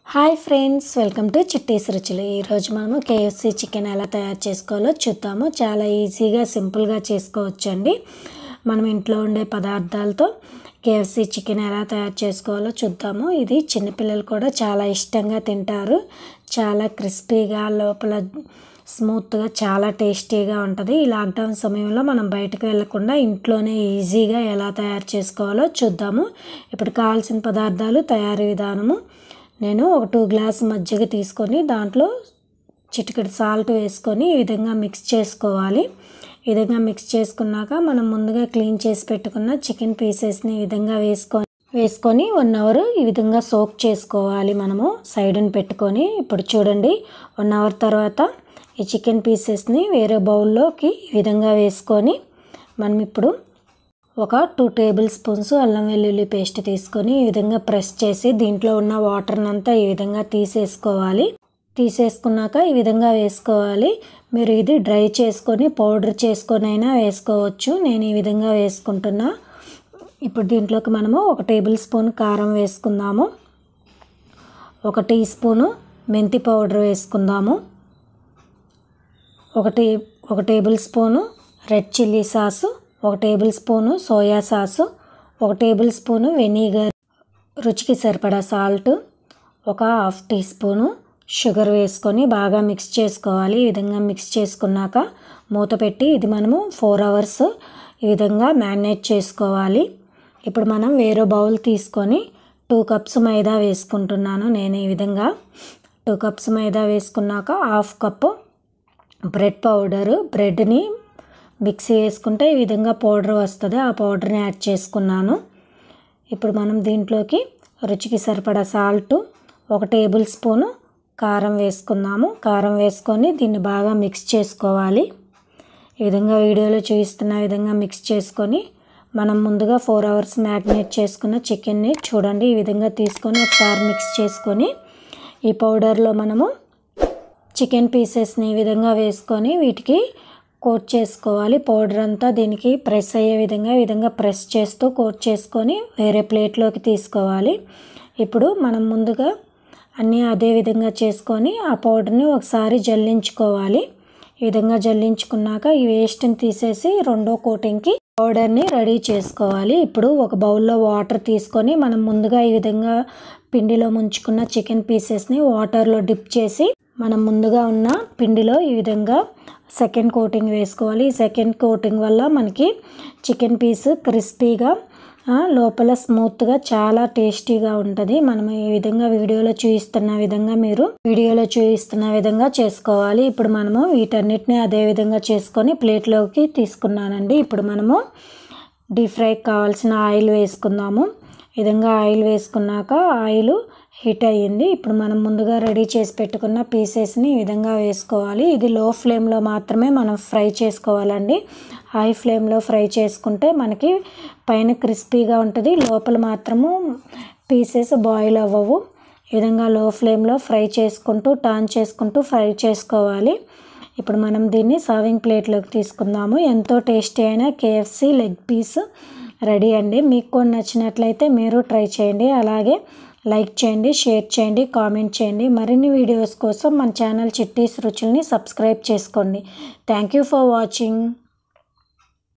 hi friends welcome to Chitti's రుచులు ఈరోజు మనము కేఎఫ్సి చికెన్ ఎలా తయారు చేసుకోవాలో చూద్దాము చాలా ఈజీగా సింపుల్గా చేసుకోవచ్చండి మనం ఇంట్లో ఉండే పదార్థాలతో కేఎఫ్సి చికెన్ ఎలా తయారు చేసుకోవాలో చూద్దాము ఇది చిన్నపిల్లలు కూడా చాలా ఇష్టంగా తింటారు చాలా క్రిస్పీగా లోపల స్మూత్గా చాలా టేస్టీగా ఉంటుంది ఈ లాక్డౌన్ సమయంలో మనం బయటకు వెళ్లకుండా ఇంట్లోనే ఈజీగా ఎలా తయారు చేసుకోవాలో చూద్దాము ఇప్పుడు కావాల్సిన పదార్థాలు తయారీ విధానము నేను ఒక టూ గ్లాస్ మజ్జిగ తీసుకొని దాంట్లో చిటికెడు సాల్ట్ వేసుకొని ఈ విధంగా మిక్స్ చేసుకోవాలి ఈ విధంగా మిక్స్ చేసుకున్నాక మనం ముందుగా క్లీన్ చేసి పెట్టుకున్న చికెన్ పీసెస్ని ఈ విధంగా వేసుకొని వేసుకొని వన్ అవర్ ఈ విధంగా సోక్ చేసుకోవాలి మనము సైడ్ని పెట్టుకొని ఇప్పుడు చూడండి వన్ అవర్ తర్వాత ఈ చికెన్ పీసెస్ని వేరే బౌల్లోకి ఈ విధంగా వేసుకొని మనం ఇప్పుడు ఒక టూ టేబుల్ స్పూన్స్ అల్లం వెల్లుల్లి పేస్ట్ తీసుకొని ఈ విధంగా ప్రెస్ చేసి దీంట్లో ఉన్న వాటర్ని అంతా ఈ విధంగా తీసేసుకోవాలి తీసేసుకున్నాక ఈ విధంగా వేసుకోవాలి మీరు ఇది డ్రై చేసుకొని పౌడర్ చేసుకొని అయినా వేసుకోవచ్చు నేను ఈ విధంగా వేసుకుంటున్నా ఇప్పుడు దీంట్లోకి మనము ఒక టేబుల్ స్పూన్ కారం వేసుకుందాము ఒక టీ స్పూను మెంతి పౌడర్ వేసుకుందాము ఒక టే ఒక tablespoon red chilli sauce ఒక టేబుల్ స్పూను సోయా సాసు ఒక టేబుల్ స్పూను వెనిగర్ రుచికి సరిపడా సాల్ట్ ఒక హాఫ్ టీ స్పూను షుగర్ వేసుకొని బాగా మిక్స్ చేసుకోవాలి ఈ విధంగా మిక్స్ చేసుకున్నాక మూత పెట్టి ఇది మనము ఫోర్ అవర్స్ ఈ విధంగా మ్యారినేట్ చేసుకోవాలి ఇప్పుడు మనం వేరే బౌల్ తీసుకొని టూ కప్స్ మైదా వేసుకుంటున్నాను నేను ఈ విధంగా టూ కప్స్ మైదా వేసుకున్నాక హాఫ్ కప్పు బ్రెడ్ పౌడరు బ్రెడ్ని మిక్సీ వేసుకుంటే ఈ విధంగా పౌడర్ వస్తుంది ఆ పౌడర్ని యాడ్ చేసుకున్నాను ఇప్పుడు మనం దీంట్లోకి రుచికి సరిపడా సాల్ట్ ఒక టేబుల్ స్పూను కారం వేసుకుందాము కారం వేసుకొని దీన్ని బాగా మిక్స్ చేసుకోవాలి ఈ విధంగా వీడియోలో చూపిస్తున్న విధంగా మిక్స్ చేసుకొని మనం ముందుగా ఫోర్ అవర్స్ మ్యారినేట్ చేసుకున్న చికెన్ని చూడండి ఈ విధంగా తీసుకొని ఒకసారి మిక్స్ చేసుకొని ఈ పౌడర్లో మనము చికెన్ పీసెస్ని ఈ విధంగా వేసుకొని వీటికి కోట్ చేసుకోవాలి పౌడర్ అంతా దీనికి ప్రెస్ అయ్యే విధంగా ఈ విధంగా ప్రెస్ చేస్తూ కోట్ చేసుకొని వేరే ప్లేట్లోకి తీసుకోవాలి ఇప్పుడు మనం ముందుగా అన్నీ అదే విధంగా చేసుకొని ఆ పౌడర్ని ఒకసారి జల్లించుకోవాలి ఈ విధంగా జల్లించుకున్నాక ఈ వేస్ట్ని తీసేసి రెండో కోటింగ్కి పౌడర్ని రెడీ చేసుకోవాలి ఇప్పుడు ఒక బౌల్లో వాటర్ తీసుకొని మనం ముందుగా ఈ విధంగా పిండిలో ముంచుకున్న చికెన్ పీసెస్ని వాటర్లో డిప్ చేసి మనం ముందుగా ఉన్న పిండిలో ఈ విధంగా సెకండ్ కోటింగ్ వేసుకోవాలి ఈ సెకండ్ కోటింగ్ వల్ల మనకి చికెన్ పీస్ క్రిస్పీగా లోపల స్మూత్గా చాలా టేస్టీగా ఉంటుంది మనం ఈ విధంగా వీడియోలో చూపిస్తున్న విధంగా మీరు వీడియోలో చూపిస్తున్న విధంగా చేసుకోవాలి ఇప్పుడు మనము వీటన్నిటిని అదే విధంగా చేసుకొని ప్లేట్లోకి తీసుకున్నానండి ఇప్పుడు మనము డీప్ ఫ్రైకి కావాల్సిన ఆయిల్ వేసుకుందాము ఈ విధంగా ఆయిల్ వేసుకున్నాక ఆయిల్ హీట్ అయ్యింది ఇప్పుడు మనం ముందుగా రెడీ చేసి పెట్టుకున్న పీసెస్ని ఈ విధంగా వేసుకోవాలి ఇది లో ఫ్లేమ్లో మాత్రమే మనం ఫ్రై చేసుకోవాలండి హై ఫ్లేమ్లో ఫ్రై చేసుకుంటే మనకి పైన క్రిస్పీగా ఉంటుంది లోపల మాత్రము పీసెస్ బాయిల్ అవ్వవు ఈ విధంగా లో ఫ్లేమ్లో ఫ్రై చేసుకుంటూ టర్న్ చేసుకుంటూ ఫ్రై చేసుకోవాలి ఇప్పుడు మనం దీన్ని సర్వింగ్ ప్లేట్లోకి తీసుకుందాము ఎంతో టేస్టీ అయిన కేఎఫ్సి లెగ్ పీస్ రెడీ అండి మీకు కూడా నచ్చినట్లయితే మీరు ట్రై చేయండి అలాగే లైక్ చేయండి షేర్ చేయండి కామెంట్ చేయండి మరిన్ని వీడియోస్ కోసం మన ఛానల్ చిట్టీస్ రుచుల్ని సబ్స్క్రైబ్ చేసుకోండి థ్యాంక్ యూ ఫర్ వాచింగ్